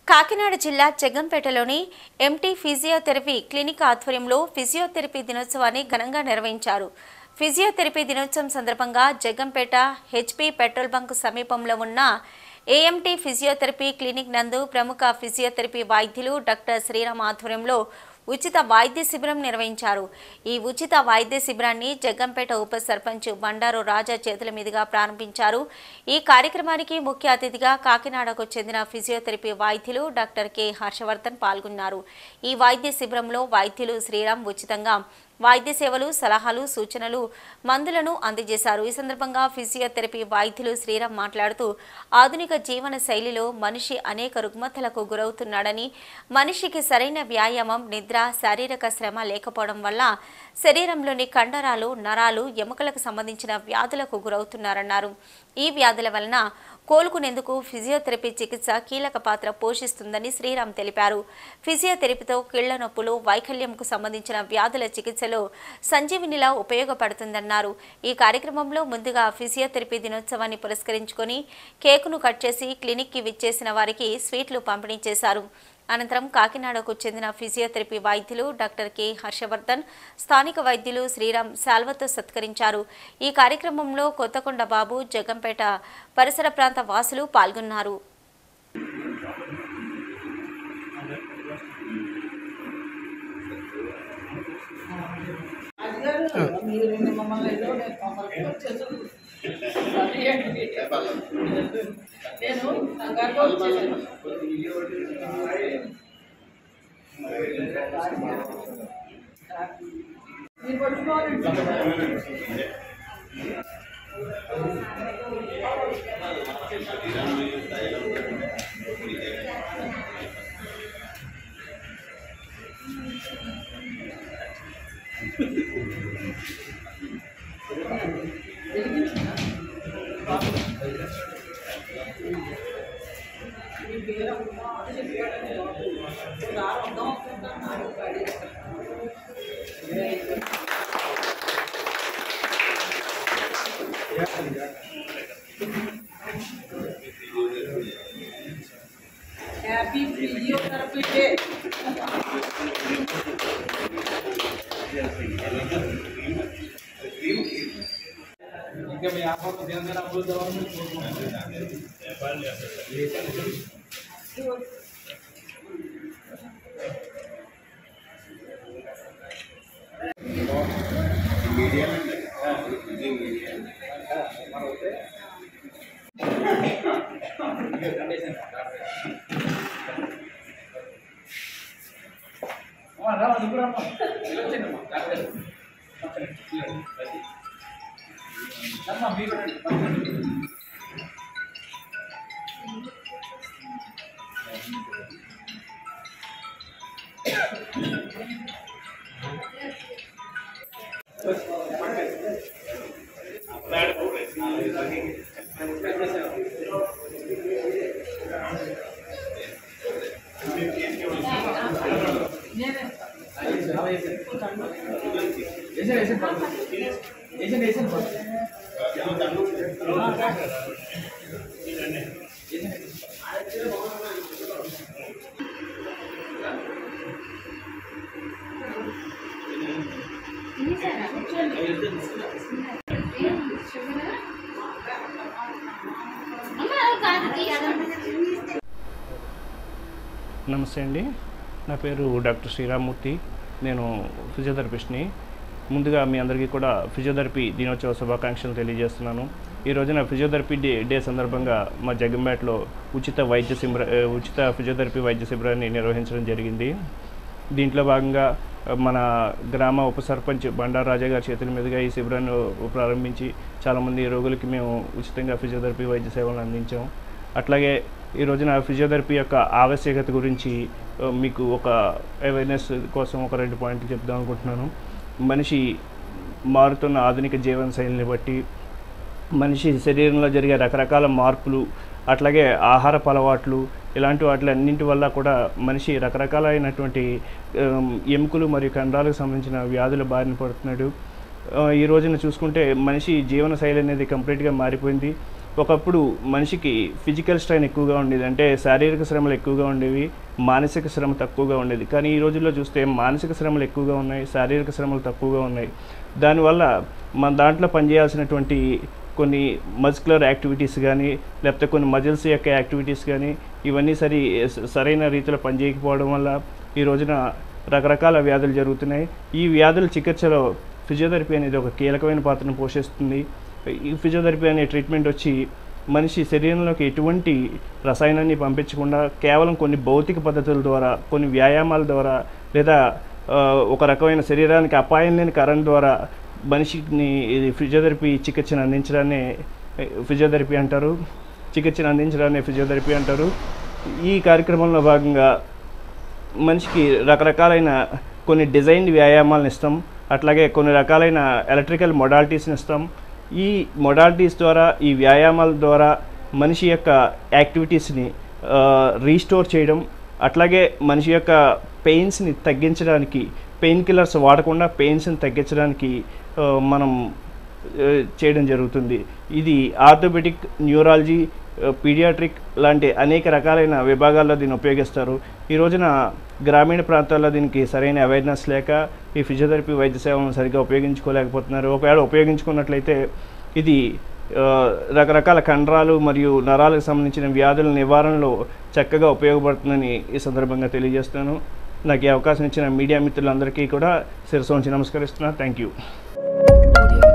కాకినాడ జిల్లా జగ్గంపేటలోని MT physiotherapy clinic ఆధ్వర్యంలో ఫిజియోథెరపీ దినోత్సవాన్ని ఘనంగా నిర్వహించారు ఫిజియోథెరపీ దినోత్సవం సందర్భంగా జగ్గంపేట హెచ్పి పెట్రోల్ బంక్ సమీపంలో ఉన్న ఏఎంటీ ఫిజియోథెరపీ క్లినిక్ నందు ప్రముఖ ఫిజియోథెరపీ వైద్యులు డాక్టర్ శ్రీరామ్ ఆధ్వర్యంలో ఉచిత వైద్య శిబిరం నిర్వహించారు ఈ ఉచిత వైద్య శిబిరాన్ని జగ్గంపేట ఉప సర్పంచ్ బండారు రాజా చేతుల మీదుగా ప్రారంభించారు ఈ కార్యక్రమానికి ముఖ్య అతిథిగా కాకినాడకు చెందిన ఫిజియోథెరపీ వైద్యులు డాక్టర్ కె హర్షవర్ధన్ పాల్గొన్నారు ఈ వైద్య శిబిరంలో వైద్యులు శ్రీరామ్ ఉచితంగా వైద్య సేవలు సలహాలు సూచనలు మందులను అందజేశారు ఈ సందర్భంగా ఫిజియోథెరపీ వైద్యులు శ్రీరామ్ మాట్లాడుతూ ఆధునిక జీవన శైలిలో మనిషి అనేక రుగ్మతలకు గురవుతున్నాడని మనిషికి సరైన వ్యాయామం నిద్ర శారీరక శ్రమ లేకపోవడం వల్ల శరీరంలోని కండరాలు నరాలు ఎముకలకు సంబంధించిన వ్యాధులకు గురవుతున్నారన్నారు ఈ వ్యాధుల వలన కోలుకునేందుకు ఫిజియోథెరపీ చికిత్స కీలక పాత్ర పోషిస్తుందని శ్రీరామ్ తెలిపారు ఫిజియోథెరపీతో కీళ్ల నొప్పులు వైకల్యంకు సంబంధించిన వ్యాధుల చికిత్సలో సంజీవినిలా ఉపయోగపడుతుందన్నారు ఈ కార్యక్రమంలో ముందుగా ఫిజియోథెరపీ దినోత్సవాన్ని పురస్కరించుకొని కేకును కట్ చేసి క్లినిక్కి విచ్చేసిన వారికి స్వీట్లు పంపిణీ చేశారు అనంతరం కాకినాడకు చెందిన ఫిజియోథెరపీ వైద్యులు డాక్టర్ కె హర్షవర్ధన్ స్థానిక వైద్యులు శ్రీరామ్ శాల్వతో సత్కరించారు ఈ కార్యక్రమంలో కొత్తకొండ బాబు జగంపేట పరిసర ప్రాంత వాసులు పాల్గొన్నారు మీరు నిన్న మమ్మల్ని ఏదో నేను మమ్మల్ని వచ్చేసాను. సరే అండి. నేను కంగారులో వచ్చేసాను. మీరు పట్టుకోవాలండి హ్యాపీ ఫిజియోథెరపీ డే ఇంకా మీ ఆఫర్ దినదిన అభివృద్ధి అవ్వాలని కోరుకుంటున్నాను రా అది కూడా అమ్మా వచ్చిందమ్మా డాక్టర్ అమ్మా మీరు వేసాను వేసాను బాబు వేసాను వేసాను బాబు నమస్తే అండి నా పేరు డాక్టర్ శ్రీరామూర్తి నేను ఫిజియోథెరపిస్ట్ని ముందుగా మీ అందరికీ కూడా ఫిజియోథెరపీ దినోత్సవ శుభాకాంక్షలు తెలియజేస్తున్నాను ఈ రోజున ఫిజియోథెరపీ డే డే సందర్భంగా మా జగంపేటలో ఉచిత వైద్య శిబిర ఏ, ఉచిత ఫిజియోథెరపీ వైద్య శిబిరాన్ని నిర్వహించడం జరిగింది దీంట్లో భాగంగా ఆ, మన గ్రామ ఉప సర్పంచ్ బండారు రాజా గారి చేతుల మీదుగా ఈ శిబిరాన్ని ప్రారంభించి చాలామంది రోగులకి మేము ఉచితంగా ఫిజియోథెరపీ వైద్య సేవలను అందించాం అట్లాగే ఈ రోజున ఫిజియోథెరపీ యొక్క ఆవశ్యకత గురించి ఆ, మీకు ఒక అవేర్నెస్ కోసం ఒక రెండు పాయింట్లు చెప్దాం అనుకుంటున్నాను మనిషి మారుతున్న ఆధునిక జీవన శైలిని బట్టి మనిషి శరీరంలో జరిగే రకరకాల మార్పులు అట్లాగే ఆహారపు అలవాట్లు ఇలాంటి వాటి అన్నింటి వల్ల కూడా మనిషి రకరకాలైనటువంటి ఆమ్, ఎముకలు మరియు కండరాలకు సంబంధించిన వ్యాధుల బారిన పడుతున్నాడు ఆ, ఈ రోజున చూసుకుంటే మనిషి జీవన శైలి అనేది కంప్లీట్గా మారిపోయింది ఒకప్పుడు మనిషికి ఫిజికల్ స్ట్రెయిన్ ఎక్కువగా ఉండేది అంటే శారీరక శ్రమలు ఎక్కువగా ఉండేవి మానసిక శ్రమ తక్కువగా ఉండేది కానీ ఈ రోజుల్లో చూస్తే మానసిక శ్రమలు ఎక్కువగా ఉన్నాయి శారీరక శ్రమలు తక్కువగా ఉన్నాయి దానివల్ల మన దాంట్లో పనిచేయాల్సినటువంటి కొన్ని మస్కులర్ యాక్టివిటీస్ కానీ లేకపోతే కొన్ని మజిల్స్ యొక్క యాక్టివిటీస్ కానీ ఇవన్నీ సరి సరైన రీతిలో పనిచేయకపోవడం వల్ల ఈ రోజున రకరకాల వ్యాధులు జరుగుతున్నాయి ఈ వ్యాధుల చికిత్సలో ఫిజియోథెరపీ అనేది ఒక కీలకమైన పాత్రను పోషిస్తుంది ఈ ఫిజియోథెరపీ అనే ట్రీట్మెంట్ వచ్చి మనిషి శరీరంలోకి ఎటువంటి రసాయనాన్ని పంపించకుండా కేవలం కొన్ని భౌతిక పద్ధతుల ద్వారా కొన్ని వ్యాయామాల ద్వారా లేదా ఆ, ఒక రకమైన శరీరానికి అపాయం లేని కరెంట్ ద్వారా మనిషిని ఇది ఫిజియోథెరపీ చికిత్సను అందించడాన్ని ఫిజియోథెరపీ అంటారు చికిత్సను అందించడాన్ని ఫిజియోథెరపీ అంటారు ఈ కార్యక్రమంలో భాగంగా మనిషికి రకరకాలైన కొన్ని డిజైన్ వ్యాయామాలను ఇస్తాం అట్లాగే కొన్ని రకాలైన ఎలక్ట్రికల్ మొడాలిటీస్ని ఇస్తాం ఈ మొడాలిటీస్ ద్వారా ఈ వ్యాయామాల ద్వారా మనిషి యొక్క యాక్టివిటీస్ని రీస్టోర్ చేయడం అట్లాగే మనిషి యొక్క పెయిన్స్ని తగ్గించడానికి పెయిన్ కిల్లర్స్ వాడకుండా పెయిన్స్ని తగ్గించడానికి ఆ, మనం ఆ, చేయడం జరుగుతుంది ఇది ఆర్థోపెడిక్ న్యూరాలజీ పీడియాట్రిక్ లాంటి అనేక రకాలైన విభాగాల్లో దీన్ని ఉపయోగిస్తారు ఈ రోజున గ్రామీణ ప్రాంతాల్లో దీనికి సరైన అవేర్నెస్ లేక ఈ ఫిజియోథెరపీ వైద్య సేవలను సరిగ్గా ఉపయోగించుకోలేకపోతున్నారు ఒకవేళ ఉపయోగించుకున్నట్లయితే ఇది ఆ, రకరకాల కండరాలు మరియు నరాలకు సంబంధించిన వ్యాధుల నివారణలో చక్కగా ఉపయోగపడుతుందని ఈ సందర్భంగా తెలియజేస్తున్నాను నాకు ఈ అవకాశం ఇచ్చిన మీడియా మిత్రులందరికీ కూడా శిరస్సు ఉంచి నమస్కరిస్తున్నాను థ్యాంక్ యూ Audio